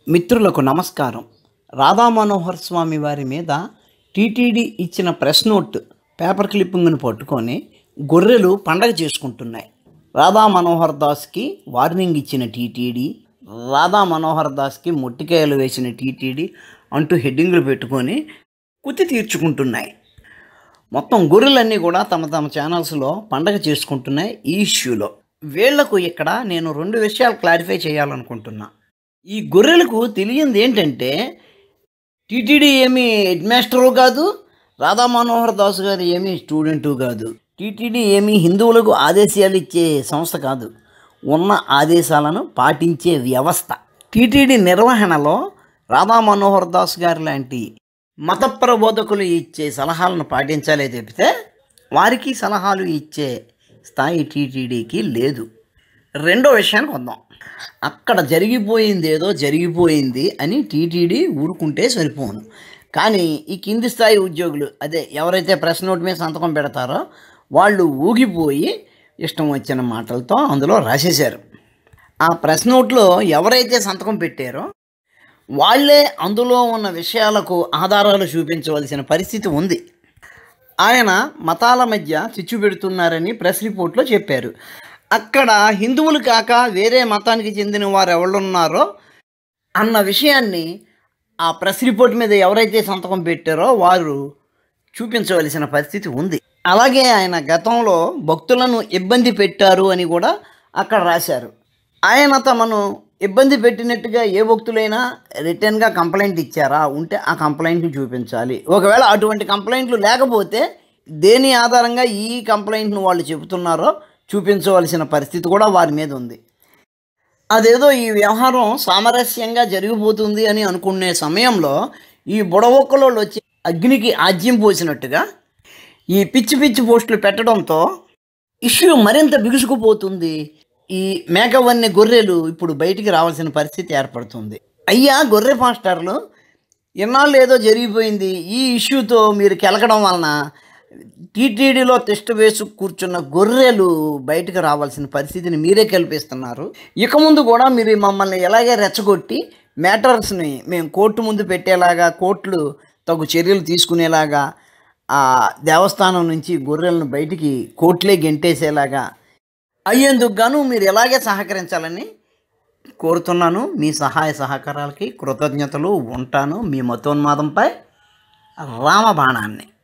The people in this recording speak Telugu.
మిత్రులకు నమస్కారం రాధా మనోహర్ స్వామి వారి మీద టీటీడీ ఇచ్చిన ప్రెస్ నోట్ పేపర్ క్లిప్పింగ్ను పట్టుకొని గొర్రెలు పండగ చేసుకుంటున్నాయి రాధా మనోహర్ దాస్కి వార్నింగ్ ఇచ్చిన టీటీడీ రాధా మనోహర్ దాస్కి మొట్టికాయలు వేసిన టీటీడీ అంటూ హెడ్డింగ్లు పెట్టుకొని కుతి తీర్చుకుంటున్నాయి మొత్తం గొర్రెలన్నీ కూడా తమ తమ ఛానల్స్లో పండగ చేసుకుంటున్నాయి ఈ ఇష్యూలో వీళ్లకు ఇక్కడ నేను రెండు విషయాలు క్లారిఫై చేయాలనుకుంటున్నా ఈ గొర్రెలకు తెలియంది ఏంటంటే టీటీడీ ఏమీ హెడ్ మాస్టరు కాదు రాధా మనోహర్ దాస్ గారు ఏమీ స్టూడెంటు కాదు టీటీడీ ఏమీ హిందువులకు ఆదేశాలు ఇచ్చే సంస్థ కాదు ఉన్న ఆదేశాలను పాటించే వ్యవస్థ టీటీడీ నిర్వహణలో రాధా మనోహర్ దాస్ గారు లాంటి మత ప్రబోధకులు ఇచ్చే సలహాలను పాటించాలే చెబితే వారికి సలహాలు ఇచ్చే స్థాయి టీటీడీకి లేదు రెండో విషయానికి వద్దాం అక్కడ జరిగిపోయింది ఏదో జరిగిపోయింది అని టీటీడీ ఊరుకుంటే సరిపోను కానీ ఈ కింది స్థాయి ఉద్యోగులు అదే ఎవరైతే ప్రెస్ నోట్ మీద సంతకం పెడతారో వాళ్ళు ఊగిపోయి ఇష్టం వచ్చిన మాటలతో అందులో రాసేశారు ఆ ప్రెస్ నోట్లో ఎవరైతే సంతకం పెట్టారో వాళ్ళే అందులో ఉన్న విషయాలకు ఆధారాలు చూపించవలసిన పరిస్థితి ఉంది ఆయన మతాల మధ్య చిచ్చు పెడుతున్నారని ప్రెస్ రిపోర్ట్లో చెప్పారు అక్కడ హిందువులు కాక వేరే మతానికి చెందిన వారు ఎవరున్నారో అన్న విషయాన్ని ఆ ప్రెస్ రిపోర్ట్ మీద ఎవరైతే సంతకం పెట్టారో వారు చూపించవలసిన పరిస్థితి ఉంది అలాగే ఆయన గతంలో భక్తులను ఇబ్బంది పెట్టారు అని కూడా అక్కడ రాశారు ఆయన తమను ఇబ్బంది పెట్టినట్టుగా ఏ భక్తులైనా రిటర్న్గా కంప్లైంట్ ఇచ్చారా ఉంటే ఆ కంప్లైంట్ని చూపించాలి ఒకవేళ అటువంటి కంప్లైంట్లు లేకపోతే దేని ఆధారంగా ఈ కంప్లైంట్ను వాళ్ళు చెబుతున్నారో చూపించవలసిన పరిస్థితి కూడా వారి మీద ఉంది అదేదో ఈ వ్యవహారం సామరస్యంగా జరిగిపోతుంది అని అనుకునే సమయంలో ఈ బుడవొక్కలో వచ్చి అగ్నికి ఆజ్యం పోసినట్టుగా ఈ పిచ్చి పిచ్చి పోస్టులు పెట్టడంతో ఇష్యూ మరింత బిగుసుకుపోతుంది ఈ మేకవన్నీ గొర్రెలు ఇప్పుడు బయటికి రావాల్సిన పరిస్థితి ఏర్పడుతుంది అయ్యా గొర్రె మాస్టర్లు ఇన్నాళ్ళు ఏదో జరిగిపోయింది ఈ ఇష్యూతో మీరు కెలకడం వలన టీటీడీలో తిష్ట వేసు కూర్చున్న గొర్రెలు బయటకు రావాల్సిన పరిస్థితిని మీరే కల్పిస్తున్నారు ఇక ముందు కూడా మీరు మమ్మల్ని ఎలాగే రెచ్చగొట్టి మ్యాటర్స్ని మేము కోర్టు ముందు పెట్టేలాగా కోర్టులు తగు చర్యలు తీసుకునేలాగా ఆ దేవస్థానం నుంచి గొర్రెలను బయటికి కోర్టులే గెంటేసేలాగా అయ్యేందుకు గాను మీరు ఎలాగే సహకరించాలని కోరుతున్నాను మీ సహాయ సహకారాలకి కృతజ్ఞతలు ఉంటాను మీ మతోన్మాదంపై రామబాణాన్ని